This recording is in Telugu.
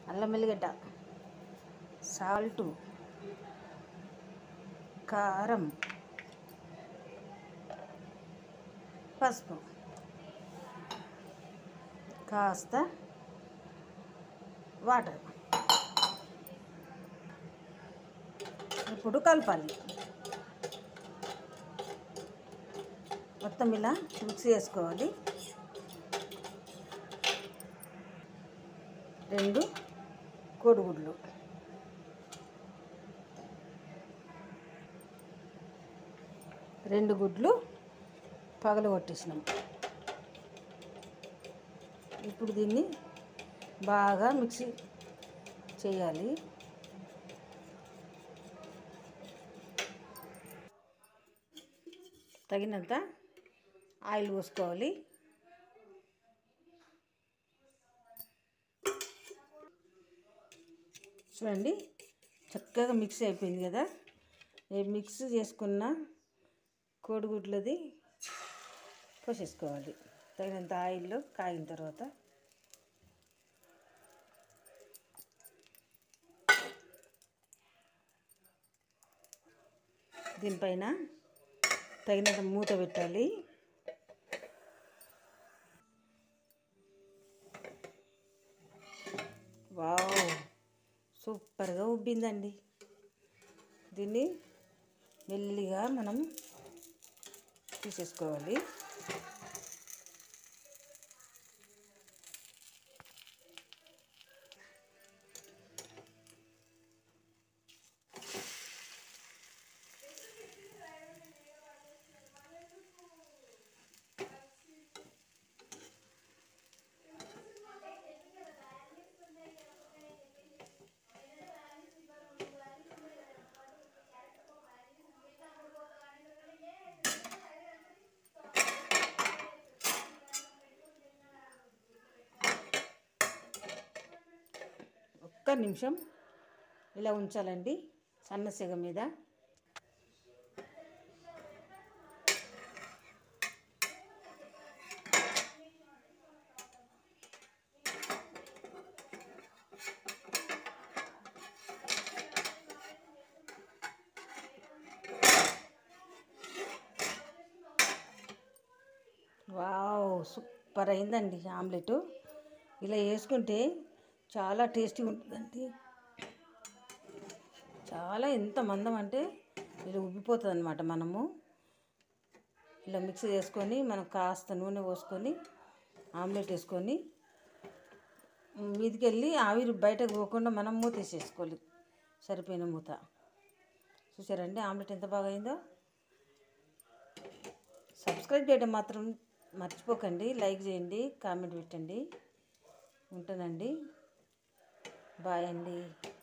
అల్లం వెల్లిగడ్డ సాల్టు కారం పసుపు కాస్త వాటర్ ఇప్పుడు కలపాలి మొత్తం ఇలా మిక్స్ చేసుకోవాలి రెండు కోడిగుడ్లు రెండు గుడ్లు పగలు కొట్టేసినాం ఇప్పుడు దీన్ని బాగా మిక్సీ చేయాలి తగినంత ఆయిల్ పోసుకోవాలి చూడండి చక్కగా మిక్స్ అయిపోయింది కదా ఈ మిక్స్ చేసుకున్న కోడిగుడ్లది పోసేసుకోవాలి తగినంత ఆయిల్లో కాగిన తర్వాత దీనిపైన తగినంత మూత పెట్టాలి వావ్ సూపర్గా ఉబ్బిందండి దీన్ని మెల్లిగా మనం తీసేసుకోవాలి ఒక్క నిమిషం ఇలా ఉంచాలండి సన్న సెగ మీద వావ్ సూపర్ అయిందండి ఆమ్లెట్ ఇలా వేసుకుంటే చాలా టేస్టీగా ఉంటుందండి చాలా ఎంత మందం అంటే ఇలా ఉబ్బిపోతుంది అనమాట మనము ఇలా మిక్స్ చేసుకొని మనం కాస్త నూనె పోసుకొని ఆమ్లెట్ వేసుకొని మీదికి వెళ్ళి ఆవిరి బయటకు పోకుండా మనం మూత వేసేసుకోవాలి సరిపోయిన మూత చూసారండి ఆమ్లెట్ ఎంత బాగా అయిందో సబ్స్క్రైబ్ చేయడం మాత్రం మర్చిపోకండి లైక్ చేయండి కామెంట్ పెట్టండి ఉంటానండి బాయ్ అండి